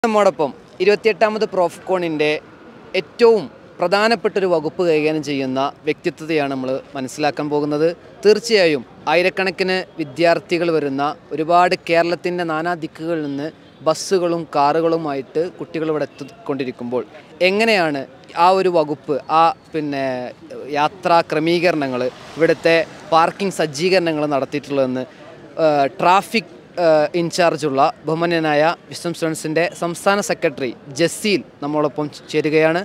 നമ്മോടൊപ്പം ഇരുപത്തിയെട്ടാമത് പ്രോഫ്കോണിൻ്റെ ഏറ്റവും പ്രധാനപ്പെട്ടൊരു വകുപ്പ് കൈകാര്യം ചെയ്യുന്ന വ്യക്തിത്വത്തെയാണ് നമ്മൾ മനസ്സിലാക്കാൻ പോകുന്നത് തീർച്ചയായും ആയിരക്കണക്കിന് വിദ്യാർത്ഥികൾ വരുന്ന ഒരുപാട് കേരളത്തിൻ്റെ നാനാ ദിക്കുകളിൽ നിന്ന് ബസ്സുകളും കാറുകളുമായിട്ട് കുട്ടികൾ ഇവിടെ എത്തിക്കൊണ്ടിരിക്കുമ്പോൾ എങ്ങനെയാണ് ആ ഒരു വകുപ്പ് ആ പിന്നെ യാത്രാ ക്രമീകരണങ്ങൾ ഇവിടുത്തെ പാർക്കിംഗ് സജ്ജീകരണങ്ങൾ നടത്തിയിട്ടുള്ളതെന്ന് ഏഹ് ട്രാഫിക് ഏഹ് ഇൻചാർജുള്ള ബഹുമാന്യനായ വിസ്ഡം സ്റ്റുഡൻസിൻ്റെ സംസ്ഥാന സെക്രട്ടറി ജസീൽ നമ്മളോടൊപ്പം ചേരുകയാണ്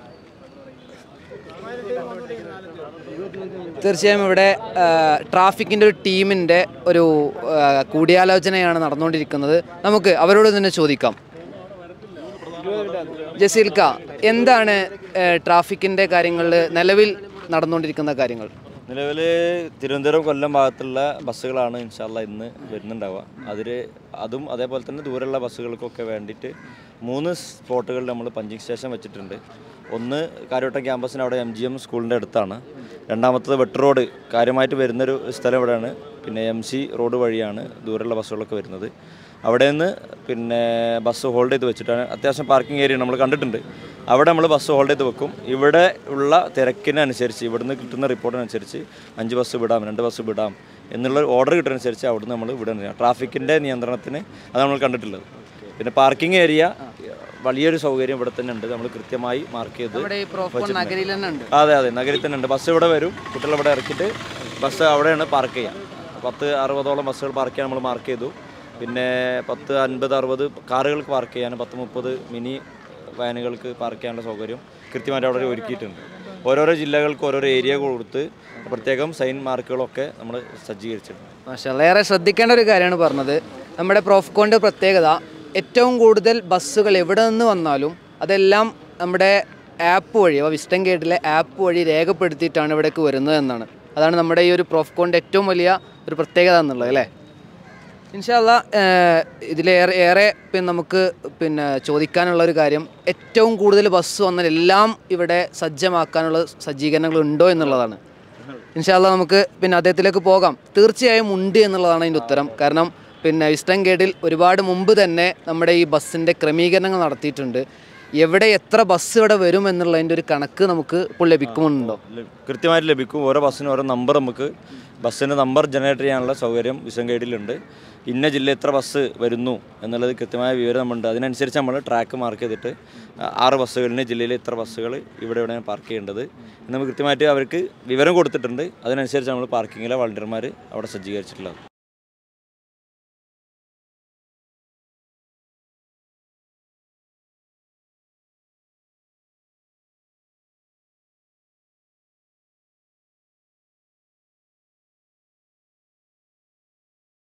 തീർച്ചയായും ഇവിടെ ഏഹ് ട്രാഫിക്കിൻ്റെ ഒരു ടീമിൻ്റെ ഒരു ഏഹ് കൂടിയാലോചനയാണ് നടന്നുകൊണ്ടിരിക്കുന്നത് നമുക്ക് അവരോട് തന്നെ ചോദിക്കാം ജസീൽക്ക എന്താണ് ഏഹ് ട്രാഫിക്കിൻ്റെ കാര്യങ്ങളിൽ നിലവിൽ നടന്നുകൊണ്ടിരിക്കുന്ന കാര്യങ്ങൾ നിലവിൽ തിരുവനന്തപുരം കൊല്ലം ഭാഗത്തുള്ള ബസ്സുകളാണ് ഇൻഷാല്ല ഇന്ന് വരുന്നുണ്ടാവുക അതിൽ അതും അതേപോലെ തന്നെ ദൂരെയുള്ള ബസ്സുകൾക്കൊക്കെ വേണ്ടിയിട്ട് മൂന്ന് സ്പോട്ടുകളിൽ നമ്മൾ പഞ്ചിങ് സ്റ്റേഷൻ വെച്ചിട്ടുണ്ട് ഒന്ന് കാര്യവട്ടം ക്യാമ്പസിന് അവിടെ എം ജി എം സ്കൂളിൻ്റെ അടുത്താണ് രണ്ടാമത്തത് വെട്ട് റോഡ് കാര്യമായിട്ട് വരുന്നൊരു സ്ഥലം ഇവിടെയാണ് പിന്നെ എം സി റോഡ് വഴിയാണ് ദൂരെയുള്ള ബസ്സുകളൊക്കെ വരുന്നത് അവിടെ നിന്ന് പിന്നെ ബസ് ഹോൾഡ് ചെയ്ത് വെച്ചിട്ടാണ് അത്യാവശ്യം പാർക്കിംഗ് ഏരിയ നമ്മൾ കണ്ടിട്ടുണ്ട് അവിടെ നമ്മൾ ബസ് ഹോൾഡ് ചെയ്ത് വെക്കും ഇവിടെ ഉള്ള തിരക്കിനനുസരിച്ച് ഇവിടുന്ന് കിട്ടുന്ന റിപ്പോർട്ടിനനുസരിച്ച് അഞ്ച് ബസ് വിടാം രണ്ട് ബസ് വിടാം എന്നുള്ള ഓർഡർ കിട്ടുന്നതനുസരിച്ച് അവിടുന്ന് നമ്മൾ വിടുന്നില്ല ട്രാഫിക്കിൻ്റെ നിയന്ത്രണത്തിന് അത് നമ്മൾ കണ്ടിട്ടുള്ളത് പിന്നെ പാർക്കിംഗ് ഏരിയ വലിയൊരു സൗകര്യം ഇവിടെ തന്നെ ഉണ്ട് നമ്മൾ കൃത്യമായി മാർക്ക് ചെയ്ത് ഇവിടെ ഈ പ്രോഫോൺ നഗരിയിൽ തന്നെ ഉണ്ട് അതെ അതെ നഗരത്തിൽ തന്നെ ഉണ്ട് ബസ് ഇവിടെ വരും കുട്ടികൾ ഇവിടെ ഇറക്കിയിട്ട് ബസ് അവിടെയാണ് പാർക്ക് ചെയ്യുക പത്ത് അറുപതോളം ബസ്സുകൾ പാർക്ക് ചെയ്യാൻ നമ്മൾ മാർക്ക് ചെയ്തു പിന്നെ പത്ത് അൻപത് അറുപത് കാറുകൾക്ക് പാർക്ക് ചെയ്യാൻ പത്ത് മുപ്പത് മിനി വാനുകൾക്ക് പാർക്ക് ചെയ്യാനുള്ള സൗകര്യം കൃത്യമായിട്ട് അവിടെ ഒരുക്കിയിട്ടുണ്ട് ഓരോരോ ജില്ലകൾക്ക് ഓരോരോ ഏരിയ കൊടുത്ത് പ്രത്യേകം സൈൻ മാർക്കുകളൊക്കെ നമ്മൾ സജ്ജീകരിച്ചിട്ടുണ്ട് മാഷാ ഏറെ ശ്രദ്ധിക്കേണ്ട ഒരു കാര്യമാണ് പറഞ്ഞത് നമ്മുടെ പ്രോഫ്കോണിൻ്റെ പ്രത്യേകത ഏറ്റവും കൂടുതൽ ബസ്സുകൾ എവിടെ നിന്ന് വന്നാലും അതെല്ലാം നമ്മുടെ ആപ്പ് വഴി അപ്പോൾ വിസ്റ്റം ഗേറ്റിലെ ആപ്പ് വഴി രേഖപ്പെടുത്തിയിട്ടാണ് ഇവിടേക്ക് വരുന്നത് എന്നാണ് അതാണ് നമ്മുടെ ഈ ഒരു പ്രോഫ്കോണിൻ്റെ ഏറ്റവും വലിയ ഒരു പ്രത്യേകത എന്നുള്ളത് അല്ലേ ഇൻഷാല്ല ഇതിലേറെ ഏറെ പിന്നെ നമുക്ക് പിന്നെ ചോദിക്കാനുള്ള ഒരു കാര്യം ഏറ്റവും കൂടുതൽ ബസ് വന്നാൽ എല്ലാം ഇവിടെ സജ്ജമാക്കാനുള്ള സജ്ജീകരണങ്ങൾ ഉണ്ടോ എന്നുള്ളതാണ് ഇൻഷാല്ല നമുക്ക് പിന്നെ അദ്ദേഹത്തിലേക്ക് പോകാം തീർച്ചയായും ഉണ്ട് എന്നുള്ളതാണ് അതിൻ്റെ ഉത്തരം കാരണം പിന്നെ ഇസ്റ്റം ഗേറ്റിൽ ഒരുപാട് മുമ്പ് തന്നെ നമ്മുടെ ഈ ബസ്സിൻ്റെ ക്രമീകരണങ്ങൾ നടത്തിയിട്ടുണ്ട് എവിടെ എത്ര ബസ് ഇവിടെ വരും എന്നുള്ളതിൻ്റെ ഒരു കണക്ക് നമുക്ക് ഇപ്പോൾ ലഭിക്കുന്നുണ്ടോ ല- കൃത്യമായിട്ട് ലഭിക്കും ഓരോ ബസ്സിനും ഓരോ നമ്പർ നമുക്ക് ബസ്സിൻ്റെ നമ്പർ ജനറേറ്റ് ചെയ്യാനുള്ള സൗകര്യം വിഷം ഗൈഡിലുണ്ട് ഇന്ന ജില്ല എത്ര ബസ് വരുന്നു എന്നുള്ളത് കൃത്യമായ വിവരം നമ്മളുണ്ട് അതിനനുസരിച്ച് നമ്മൾ ട്രാക്ക് മാർക്ക് ചെയ്തിട്ട് ആ- ആറ് ബസ്സുകളിന് ജില്ലയിൽ ഇത്ര ബസ്സുകൾ ഇവിടെ ഇവിടെയാണ് പാർക്ക് ചെയ്യേണ്ടത് എന്ന് നമുക്ക് കൃത്യമായിട്ട് അവർക്ക് വിവരം കൊടുത്തിട്ടുണ്ട് അതിനനുസരിച്ച് നമ്മൾ പാർക്കിങ്ങിലെ വളണ്ടിയർമാർ അവിടെ സജ്ജീകരിച്ചിട്ടുള്ളത്